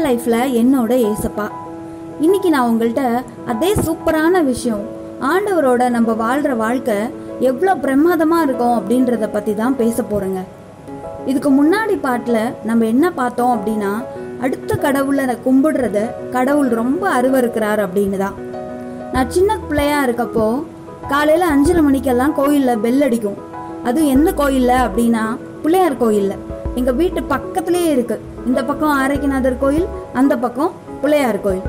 லைஃப்ல என்னோட ஏசப்பா இன்னைக்கு நான் உங்கள்கிட்ட அதே சூப்பரான விஷயம் ஆண்டவரோட நம்ம வாழ்ற வாழ்க்கை எவ்வளோ பிரமாதமா இருக்கும் அப்படின்றத பத்தி தான் பேச போறேங்க இதுக்கு முன்னாடி பாட்டில் நம்ம என்ன பார்த்தோம் அப்படின்னா அடுத்த கடவுளை கும்பிடுறத கடவுள் ரொம்ப அருவருக்கிறார் அப்படின்னு தான் நான் சின்ன பிள்ளையா இருக்கப்போ காலையில் அஞ்சரை மணிக்கெல்லாம் கோயிலில் பெல் அடிக்கும் அதுவும் எந்த கோயிலில் அப்படின்னா பிள்ளையார் கோயிலில் எங்கள் வீட்டு பக்கத்துலேயே இருக்கு இந்த பக்கம் ஆரோக்கியநாதர் கோயில் அந்த பக்கம் பிள்ளையார் கோயில்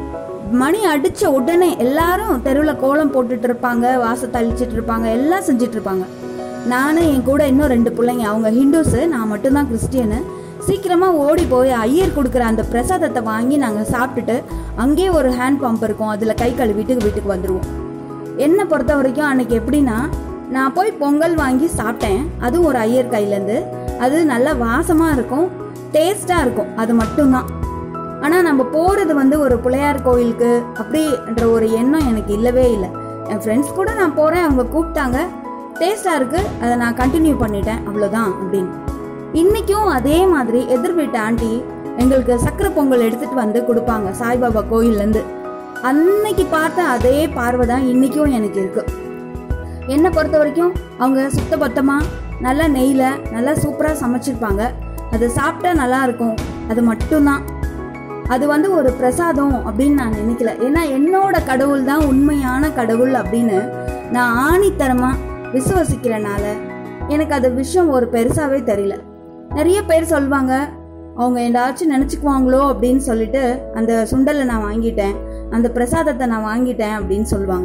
மணி அடிச்ச உடனே எல்லாரும் தெருவில் கோலம் போட்டுட்டு இருப்பாங்க வாச தளிச்சிட்டு இருப்பாங்க எல்லாம் செஞ்சுட்டு இருப்பாங்க நானும் என் கூட இன்னும் ரெண்டு பிள்ளைங்க அவங்க ஹிந்துஸு நான் மட்டும்தான் கிறிஸ்டியனு சீக்கிரமாக ஓடி போய் ஐயர் கொடுக்குற அந்த பிரசாதத்தை வாங்கி நாங்கள் சாப்பிட்டுட்டு அங்கேயே ஒரு ஹேண்ட் பம்ப் இருக்கும் அதில் கை கழுவிட்டு வீட்டுக்கு வந்துடுவோம் என்னை பொறுத்த வரைக்கும் அன்னைக்கு எப்படின்னா நான் போய் பொங்கல் வாங்கி சாப்பிட்டேன் அதுவும் ஒரு ஐயர் கையிலேருந்து அது நல்ல வாசமாக இருக்கும் டேஸ்டாக இருக்கும் அது மட்டும்தான் ஆனால் நம்ம போகிறது வந்து ஒரு பிள்ளையார் கோயிலுக்கு அப்படின்ற ஒரு எண்ணம் எனக்கு இல்லவே இல்லை என் ஃப்ரெண்ட்ஸ் கூட நான் போகிறேன் அவங்க கூப்பிட்டாங்க டேஸ்டாக இருக்குது அதை நான் கண்டினியூ பண்ணிட்டேன் அவ்வளோதான் அப்படின்னு இன்றைக்கும் அதே மாதிரி எதிர் வீட்டு ஆண்டி எங்களுக்கு சக்கரை பொங்கல் எடுத்துகிட்டு வந்து கொடுப்பாங்க சாய்பாபா கோயில்லேருந்து அன்னைக்கு பார்த்த அதே பார்வை தான் இன்றைக்கும் எனக்கு இருக்குது என்னை பொறுத்த வரைக்கும் அவங்க சுத்தபத்தமாக நல்லா நெய்யில் நல்லா சூப்பராக சமைச்சிருப்பாங்க அது சாப்பிட்டா நல்லா இருக்கும் அது மட்டும்தான் அது வந்து ஒரு பிரசாதம் அப்படின்னு நான் நினைக்கல ஏன்னா என்னோட கடவுள் தான் உண்மையான கடவுள் அப்படின்னு நான் ஆணித்தரமாக விசுவசிக்கிறனால எனக்கு அது விஷயம் ஒரு பெருசாகவே தெரியல நிறைய பேர் சொல்லுவாங்க அவங்க ஏதாச்சும் நினச்சிக்குவாங்களோ அப்படின்னு சொல்லிட்டு அந்த சுண்டலை நான் வாங்கிட்டேன் அந்த பிரசாதத்தை நான் வாங்கிட்டேன் அப்படின்னு சொல்லுவாங்க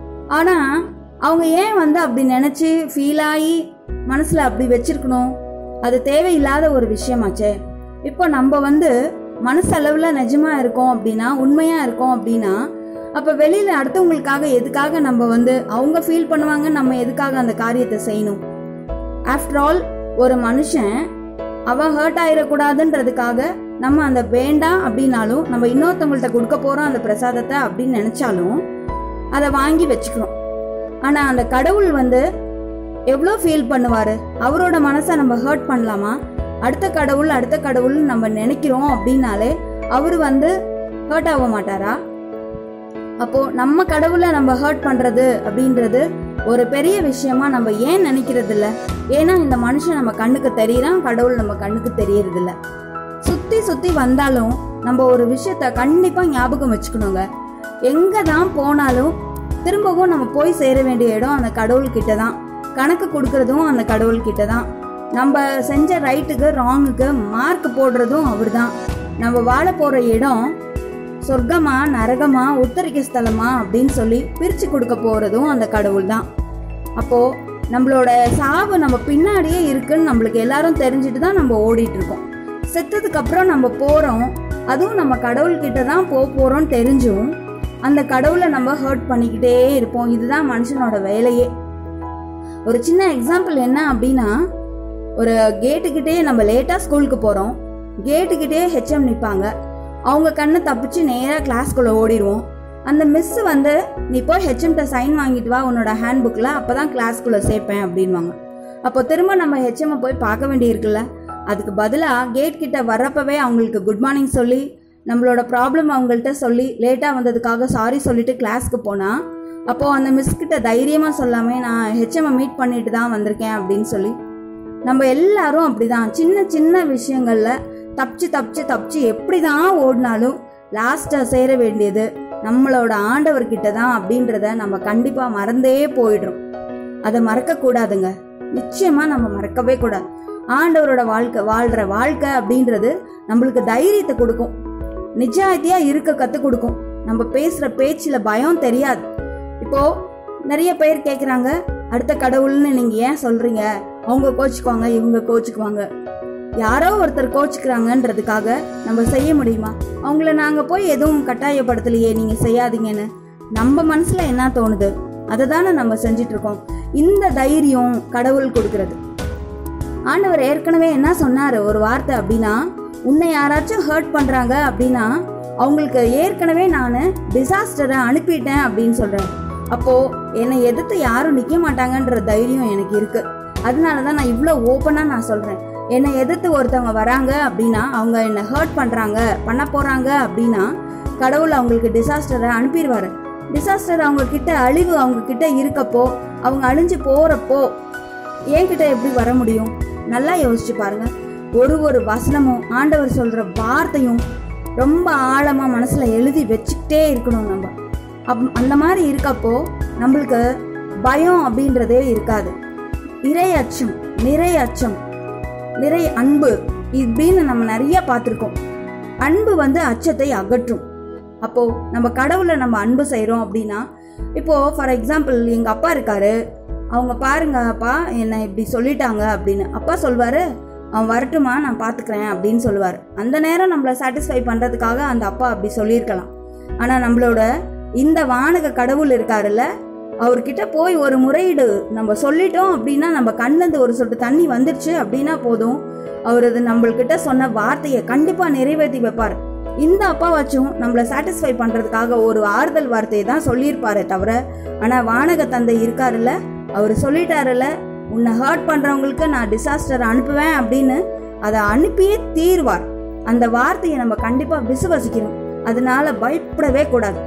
ஆனால் அவங்க ஏன் வந்து அப்படி நினச்சி ஃபீல் ஆகி மனசில் அப்படி வச்சிருக்கணும் அது தேவையில்லாத ஒரு விஷயமாச்சே இப்போ நம்ம வந்து மனசளவில் நிஜமா இருக்கோம் அப்படின்னா உண்மையாக இருக்கோம் அப்படின்னா அப்போ வெளியில் அடுத்தவங்களுக்காக எதுக்காக நம்ம வந்து அவங்க ஃபீல் பண்ணுவாங்க நம்ம எதுக்காக அந்த காரியத்தை செய்யணும் ஆஃப்டர் ஆல் ஒரு மனுஷன் அவன் ஹர்ட் ஆயிடக்கூடாதுன்றதுக்காக நம்ம அந்த வேண்டாம் அப்படின்னாலும் நம்ம இன்னொருத்தவங்கள்ட்ட கொடுக்க போகிறோம் அந்த பிரசாதத்தை அப்படின்னு நினச்சாலும் அதை வாங்கி வச்சுக்கணும் ஆனால் அந்த கடவுள் வந்து எவ்வளோ ஃபீல் பண்ணுவார் அவரோட மனசை நம்ம ஹர்ட் பண்ணலாமா அடுத்த கடவுள் அடுத்த கடவுள் நம்ம நினைக்கிறோம் அப்படின்னாலே அவர் வந்து ஹர்ட் ஆக மாட்டாரா அப்போ நம்ம கடவுளை நம்ம ஹர்ட் பண்றது அப்படின்றது ஒரு பெரிய விஷயமா நம்ம ஏன் நினைக்கிறது இல்ல ஏன்னா இந்த மனுஷன் நம்ம கண்ணுக்கு தெரியறான் கடவுள் நம்ம கண்ணுக்கு தெரியறது இல்ல சுத்தி சுத்தி வந்தாலும் நம்ம ஒரு விஷயத்த கண்டிப்பா ஞாபகம் வச்சுக்கணுங்க எங்க தான் போனாலும் திரும்பவும் நம்ம போய் சேர வேண்டிய இடம் அந்த கடவுள் கிட்ட தான் கணக்கு கொடுக்கறதும் அந்த கடவுள் கிட்ட தான் நம்ம செஞ்ச ரைட்டுக்கு ராங்குக்கு மார்க் போடுறதும் அவர் தான் நம்ம வாழ போற இடம் சொர்க்கமா நரகமா உத்தரிக்க ஸ்தலமா அப்படின்னு சொல்லி பிரிச்சு கொடுக்க போறதும் அந்த கடவுள் தான் அப்போ நம்மளோட சாவு நம்ம பின்னாடியே இருக்குன்னு நம்மளுக்கு எல்லாரும் தெரிஞ்சுட்டு தான் நம்ம ஓடிட்டு இருக்கோம் செத்ததுக்கு அப்புறம் நம்ம போறோம் அதுவும் நம்ம கடவுள் கிட்ட தான் போக போறோம்னு தெரிஞ்சும் அந்த கடவுளை நம்ம ஹர்ட் பண்ணிக்கிட்டே இருப்போம் இதுதான் மனுஷனோட வேலையே ஒரு சின்ன எக்ஸாம்பிள் என்ன அப்படின்னா ஒரு கேட்டுக்கிட்டே நம்ம லேட்டாக ஸ்கூலுக்கு போகிறோம் கேட்டுக்கிட்டே ஹெச்எம் நிற்பாங்க அவங்க கண்ணை தப்பிச்சு நேராக கிளாஸ்க்குள்ளே ஓடிடுவோம் அந்த மிஸ் வந்து நீ போய் ஹெச்எம்கிட்ட சைன் வாங்கிட்டு வா உன்னோட ஹேண்ட் புக்கில் அப்போ தான் கிளாஸ்க்குள்ளே சேர்ப்பேன் அப்படின்வாங்க அப்போ திரும்ப நம்ம ஹெச்எம்மை போய் பார்க்க வேண்டியிருக்குல்ல அதுக்கு பதிலாக கேட் கிட்ட வர்றப்பவே அவங்களுக்கு குட் மார்னிங் சொல்லி நம்மளோட ப்ராப்ளம் அவங்கள்ட்ட சொல்லி லேட்டாக வந்ததுக்காக சாரி சொல்லிட்டு கிளாஸ்க்கு போனால் அப்போது அந்த மிஸ் கிட்ட தைரியமாக சொல்லாமே நான் ஹெச்எம்மை மீட் பண்ணிட்டு தான் வந்திருக்கேன் அப்படின்னு சொல்லி நம்ம எல்லாரும் அப்படிதான் சின்ன சின்ன விஷயங்கள்ல தப்பிச்சு தப்பிச்சு தப்பிச்சு எப்படி தான் ஓடினாலும் லாஸ்டா சேர வேண்டியது நம்மளோட ஆண்டவர்கிட்ட தான் அப்படின்றத நம்ம கண்டிப்பா மறந்தே போயிடுறோம் அதை மறக்க கூடாதுங்க நிச்சயமா நம்ம மறக்கவே கூடாது ஆண்டவரோட வாழ்க்கை வாழ்ற வாழ்க்கை அப்படின்றது நம்மளுக்கு தைரியத்தை கொடுக்கும் நிஜாயித்தியா இருக்க கத்து கொடுக்கும் நம்ம பேசுற பேச்சுல பயம் தெரியாது இப்போ நிறைய பேர் கேக்குறாங்க அடுத்த கடவுள்னு நீங்க ஏன் சொல்றீங்க அவங்க கோச்சுக்குவாங்க இவங்க கோச்சுக்குவாங்க யாரோ ஒருத்தர் கோச்சுக்கிறாங்கன்றதுக்காக நம்ம செய்ய முடியுமா அவங்கள நாங்க போய் எதுவும் கட்டாயப்படுத்தலையே நீங்க செய்யாதீங்கன்னு நம்ம மனசுல என்ன தோணுது அதை தானே நம்ம செஞ்சிட்டு இருக்கோம் இந்த தைரியம் கடவுள் கொடுக்கறது ஆண்டவர் ஏற்கனவே என்ன சொன்னாரு ஒரு வார்த்தை அப்படின்னா உன்னை யாராச்சும் ஹர்ட் பண்றாங்க அப்படின்னா அவங்களுக்கு ஏற்கனவே நான் டிசாஸ்டரை அனுப்பிட்டேன் அப்படின்னு சொல்றேன் அப்போ என்னை எதிர்த்து யாரும் நிக்க மாட்டாங்கன்ற தைரியம் எனக்கு இருக்கு அதனால தான் நான் இவ்வளோ ஓப்பனாக நான் சொல்றேன் என்னை எதிர்த்து ஒருத்தவங்க வராங்க அப்படின்னா அவங்க என்னை ஹர்ட் பண்ணுறாங்க பண்ண போகிறாங்க அப்படின்னா கடவுள் அவங்களுக்கு டிசாஸ்டரை அனுப்பிடுவார் டிசாஸ்டர் அவங்க கிட்ட அழிவு அவங்க கிட்ட இருக்கப்போ அவங்க அழிஞ்சு போகிறப்போ என்கிட்ட எப்படி வர முடியும் நல்லா யோசிச்சு பாருங்க ஒரு ஒரு வசனமும் ஆண்டவர் சொல்கிற வார்த்தையும் ரொம்ப ஆழமாக மனசில் எழுதி வச்சுக்கிட்டே இருக்கணும் நம்ம அப் அந்த மாதிரி இருக்கப்போ நம்மளுக்கு பயம் அப்படின்றதே இருக்காது இறை அச்சம் நிறை அச்சம் நிறை அன்பு இப்படின்னு நம்ம நிறைய பார்த்துருக்கோம் அன்பு வந்து அச்சத்தை அகற்றும் அப்போ நம்ம கடவுளை நம்ம அன்பு செய்கிறோம் அப்படின்னா இப்போ ஃபார் எக்ஸாம்பிள் எங்கள் அப்பா இருக்காரு அவங்க பாருங்க அப்பா என்னை இப்படி சொல்லிட்டாங்க அப்படின்னு அப்பா சொல்வாரு அவன் வரட்டுமா நான் பார்த்துக்கிறேன் அப்படின்னு சொல்லுவார் அந்த நேரம் நம்மளை சாட்டிஸ்ஃபை பண்ணுறதுக்காக அந்த அப்பா அப்படி சொல்லியிருக்கலாம் ஆனால் நம்மளோட இந்த வானக கடவுள் இருக்காருல்ல அவர்கிட்ட போய் ஒரு முறையீடு நம்ம சொல்லிட்டோம் அப்படின்னா நம்ம கண்ணிலேருந்து ஒரு சொட்டு தண்ணி வந்துருச்சு அப்படின்னா போதும் அவர் அது நம்மள்கிட்ட சொன்ன வார்த்தையை கண்டிப்பாக நிறைவேற்றி வைப்பார் இந்த அப்பாவாச்சும் நம்மளை சாட்டிஸ்ஃபை பண்ணுறதுக்காக ஒரு ஆறுதல் வார்த்தையை தான் சொல்லியிருப்பாரே தவிர ஆனால் வானக தந்தை இருக்காருல்ல அவர் சொல்லிட்டாருல்ல உன்னை ஹர்ட் பண்ணுறவங்களுக்கு நான் டிசாஸ்டர் அனுப்புவேன் அப்படின்னு அதை அனுப்பியே தீர்வார் அந்த வார்த்தையை நம்ம கண்டிப்பாக விசுவசிக்கணும் அதனால பயப்படவே கூடாது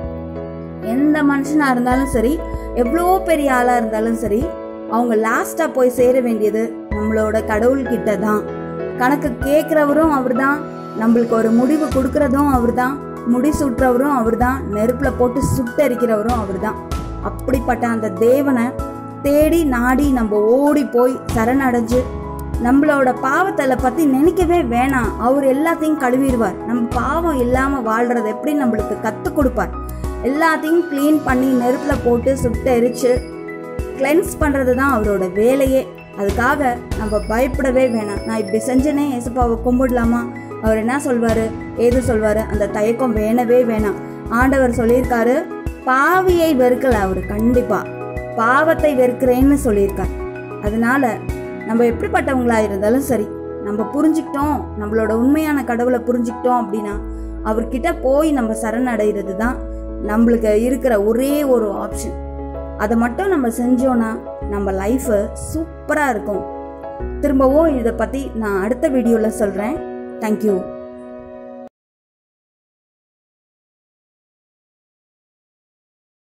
எந்த மனுஷனாக இருந்தாலும் சரி எவ்வளோ பெரிய ஆளாக இருந்தாலும் சரி அவங்க லாஸ்ட்டாக போய் சேர வேண்டியது நம்மளோட கடவுள்கிட்ட தான் கணக்கு கேட்குறவரும் அவர் தான் நம்மளுக்கு ஒரு முடிவு கொடுக்கறதும் அவர் தான் முடி சுட்டுறவரும் அவர் தான் நெருப்பில் போட்டு சுட்டரிக்கிறவரும் அவர் தான் அப்படிப்பட்ட அந்த தேவனை தேடி நாடி நம்ம ஓடி போய் சரணடைஞ்சு நம்மளோட பாவத்தை பற்றி நினைக்கவே வேணாம் அவர் எல்லாத்தையும் கழுவிடுவார் நம்ம பாவம் இல்லாமல் வாழ்கிறத எப்படி நம்மளுக்கு கற்றுக் கொடுப்பார் எல்லாத்தையும் க்ளீன் பண்ணி நெருப்பில் போட்டு சுட்டு எரிச்சு கிளென்ஸ் பண்ணுறது தான் அவரோட வேலையே அதுக்காக நம்ம பயப்படவே வேணாம் நான் இப்படி செஞ்சனே ஏசப்பாவை கும்பிடலாமா அவர் என்ன சொல்வார் ஏது சொல்வார் அந்த தயக்கம் வேணவே வேணாம் ஆண்டவர் சொல்லியிருக்காரு பாவியை வெறுக்கல அவர் கண்டிப்பாக பாவத்தை வெறுக்கிறேன்னு சொல்லியிருக்கார் அதனால நம்ம எப்படிப்பட்டவங்களா இருந்தாலும் சரி நம்ம புரிஞ்சுக்கிட்டோம் நம்மளோட உண்மையான கடவுளை புரிஞ்சுக்கிட்டோம் அப்படின்னா அவர்கிட்ட போய் நம்ம சரணடைகிறது தான் நம்மளுக்கு இருக்கிற ஒரே ஒரு ஆப்ஷன் அதை மட்டும் நம்ம செஞ்சோன்னா நம்ம லைஃபு சூப்பராக இருக்கும் திரும்பவும் இதை பற்றி நான் அடுத்த வீடியோவில் சொல்கிறேன் தேங்க்யூ